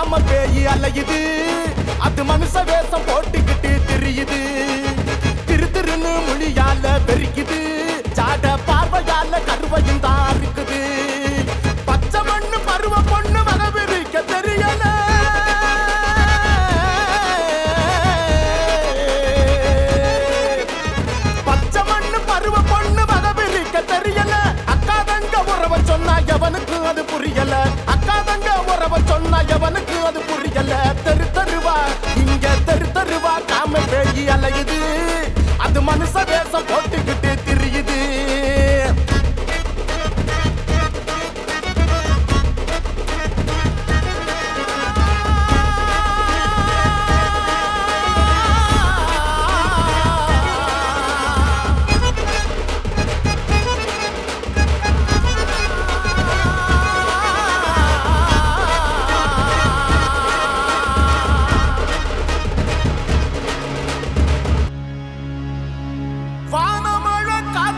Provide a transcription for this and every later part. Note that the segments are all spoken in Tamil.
காம பேயி அலையுது அது மனுஷ வேஷம் போட்டுக்கிட்டு திரியுது திரு திருன்னு மொழியால பெருக்குது சாட பார்வையால கருவையும் தான் இருக்குது பச்சை மண்ணு பருவ பொண்ணு வகவிரிக்க தெரியல பச்சை மண்ணு பருவ பொண்ணு வகவிரிக்க தெரியல அக்கா தங்க உறவ சொன்னா எவனுக்கு அது புரியல அக்கா தங்க உறவ சொன்னா எவனுக்கு அது புரியல தெரு தெருவா இங்க தெரு தெருவா காம பேயி அலையுது அது மனுஷ வேஷம் போட்டுக்கிட்டு திரியுது வானமழை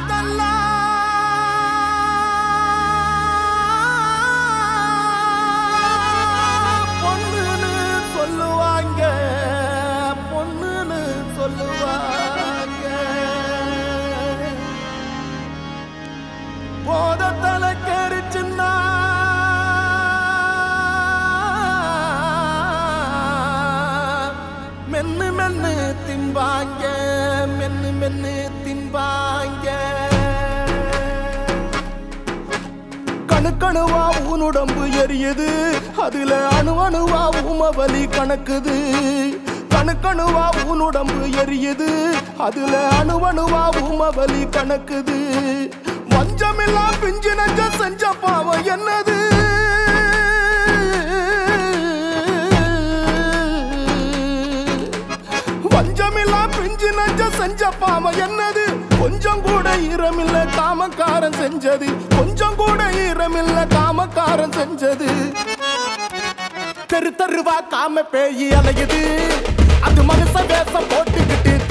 காத்தெல்லாம் பொண்ணுன்னு சொல்லுவாங்க பொண்ணுன்னு சொல்லுவாங்க போதத்தல கரிச்சுன்னா மென்னு மென்னு திம்பாங்க மென்னு மென்னு திம்பாங்க கணுக்கணுவா உன்னுடம்பு எரியுது அதுல அணு அணுவா உமவலி கணக்குது கணுக்கணுவா உன்னுடம்பு எரியுது அதுல அணு அணுவா உமவலி கணக்குது வஞ்சமில்லா பிஞ்சு நஞ்ச செஞ்ச பாவம் என்னது வஞ்சமில்லா பிஞ்சு நஞ்ச செஞ்ச பாவம் என்னது கொஞ்சம் கூட ஈரமில்ல காமக்காரன் செஞ்சது கொஞ்சம் கூட ஈரமில்ல காமக்காரன் செஞ்சது தெரு தெருவா காம பேயி அலையுது அது மனுஷ வேஷம் போட்டுக்கிட்டு